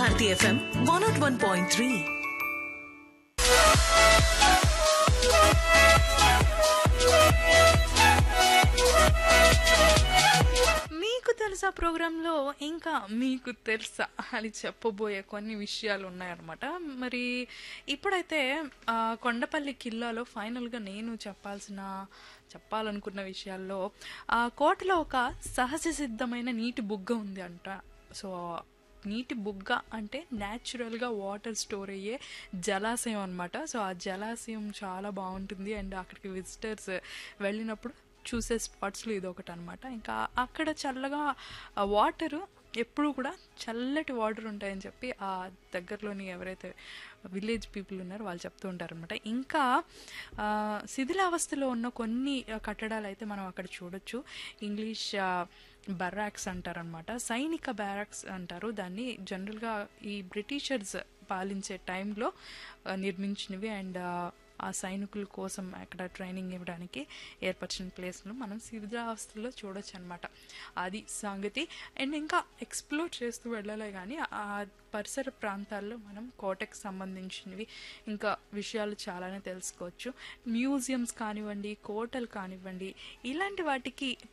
Bharati FM one naught one point three మీకు తెలుసా ప్రోగ్రాంలో ఇంకా మీకు తెలుసా అని చెప్పబోయే కొన్ని విషయాలు ఉన్నాయన్నమాట మరి ఇప్పుడైతే ఆ, కొండపల్లి కిల్లాలో ఫైనల్గా నేను చెప్పాల్సిన చెప్పాలనుకున్న విషయాల్లో ఆ కోటలో ఒక సహజ సిద్ధమైన నీటి బుగ్గ ఉంది అంట సో నీటి బుగ్గ అంటే న్యాచురల్గా వాటర్ స్టోర్ అయ్యే జలాశయం అనమాట సో ఆ జలాశయం చాలా బాగుంటుంది అండ్ అక్కడికి విజిటర్స్ వెళ్ళినప్పుడు చూసే స్పాట్స్లో ఇది ఒకటి అనమాట ఇంకా అక్కడ చల్లగా వాటరు ఎప్పుడు కూడా చల్లటి వాటర్ ఉంటాయని చెప్పి ఆ దగ్గరలోని ఎవరైతే విలేజ్ పీపుల్ ఉన్నారో వాళ్ళు చెప్తూ ఉంటారనమాట ఇంకా ఆ, శిథిలావస్థలో ఉన్న కొన్ని ఆ, కట్టడాలు అయితే మనం అక్కడ చూడొచ్చు ఇంగ్లీష్ ఆ, బరాక్స్ అంటారనమాట సైనిక బ్యారక్స్ అంటారు దాన్ని జనరల్గా ఈ బ్రిటిషర్స్ పాలించే టైంలో ఆ, నిర్మించినవి అండ్ ఆ సైనికుల కోసం అక్కడ ట్రైనింగ్ ఇవ్వడానికి ఏర్పరిచిన ప్లేస్ను మనం శిథిలావస్థలో చూడొచ్చు అనమాట అది సంగతి అండ్ ఇంకా ఎక్స్ప్లోర్ చేస్తూ వెళ్ళాలి కానీ ఆ పరిసర ప్రాంతాల్లో మనం కోటకు సంబంధించినవి ఇంకా విషయాలు చాలానే తెలుసుకోవచ్చు మ్యూజియంస్ కానివ్వండి కోటలు కానివ్వండి ఇలాంటి వాటికి